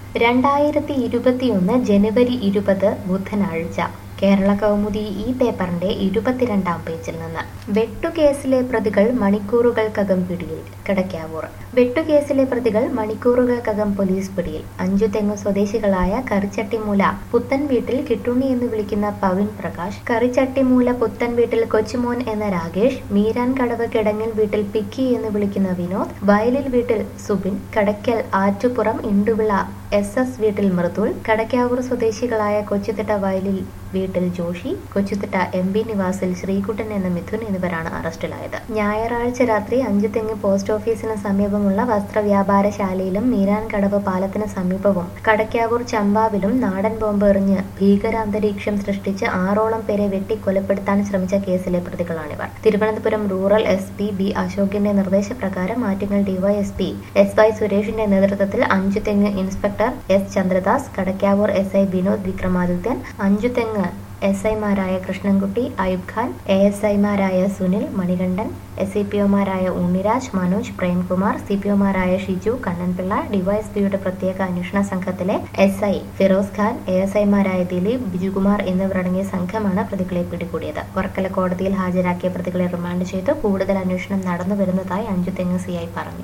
രണ്ടായിരത്തി ഇരുപത്തിയൊന്ന് ജനുവരി ഇരുപത് ബുധനാഴ്ച കേരള കൗമുദി ഈ പേപ്പറിന്റെ ഇരുപത്തിരണ്ടാം പേജിൽ നിന്ന് വെട്ടുകേസിലെ പ്രതികൾ മണിക്കൂറുകൾക്കകം പിടിയിൽ കിടക്കാവൂർ വെട്ടുകേസിലെ പ്രതികൾ മണിക്കൂറുകൾക്കകം പോലീസ് പിടിയിൽ അഞ്ചു തെങ്ങ് സ്വദേശികളായ കറിച്ചട്ടിമൂല പുത്തൻ വീട്ടിൽ കിട്ടുണ്ണി എന്ന് വിളിക്കുന്ന പവിൻ പ്രകാശ് കറിച്ചട്ടിമൂല പുത്തൻ വീട്ടിൽ കൊച്ചുമോൻ എന്ന രാകേഷ് മീരാൻ കടവ് കിടങ്ങിൽ വീട്ടിൽ പിക്കി എന്ന് വിളിക്കുന്ന വിനോദ് വയലിൽ വീട്ടിൽ സുബിൻ കടയ്ക്കൽ ആറ്റുപുറം ഇണ്ടുവിള എസ് എസ് വീട്ടിൽ മൃദുൽ കടക്കാവൂർ സ്വദേശികളായ കൊച്ചുതിട്ട വയലിൽ വീട്ടിൽ ജോഷി കൊച്ചുതിട്ട എം ബി നിവാസിൽ ശ്രീകുട്ടൻ എന്ന മിഥുൻ എന്നിവരാണ് അറസ്റ്റിലായത് ഞായറാഴ്ച രാത്രി അഞ്ചുതെങ്ങ് പോസ്റ്റ് ഓഫീസിന് സമീപമുള്ള വസ്ത്രവ്യാപാരശാലയിലും മീരാൻ കടവ് പാലത്തിന് സമീപവും കടക്കാവൂർ ചമ്പാവിലും നാടൻ ബോംബ് എറിഞ്ഞ് ഭീകരാന്തരീക്ഷം സൃഷ്ടിച്ച് ആറോളം പേരെ വെട്ടി കൊലപ്പെടുത്താൻ ശ്രമിച്ച കേസിലെ പ്രതികളാണിവർ Thiruvananthapuram rural S P B അശോകിന്റെ നിർദ്ദേശപ്രകാരം ആറ്റിങ്ങൽ ഡിവൈഎസ്പി എസ് വൈ സുരേഷിന്റെ നേതൃത്വത്തിൽ Anchuthengu inspector S Chandradas Kadakkavoor S I Vinod Vikramadithyan Anchuthengu S ഐമാരായ കൃഷ്ണൻകുട്ടി അയൂബ് ഖാൻ എ എസ് ഐമാരായ Sunil Manikandan S C P ഒമാരായ ഉണ്ണിരാജ് മനോജ് പ്രേംകുമാർ സി പി ഒമാരായ ഷിജു കണ്ണൻപിള്ള ഡിവൈഎസ്പിയുടെ പ്രത്യേക അന്വേഷണ സംഘത്തിലെ S I Firoz Khan A S ഐമാരായ ദിലീപ് ബിജുകുമാർ എന്നിവരടങ്ങിയ സംഘമാണ് പ്രതികളെ പിടികൂടിയത് വർക്കല കോടതിയിൽ ഹാജരാക്കിയ പ്രതികളെ റിമാൻഡ് ചെയ്തു കൂടുതൽ അന്വേഷണം നടന്നു വരുന്നതായി അഞ്ചു തെങ്ങ് സി ഐ പറഞ്ഞു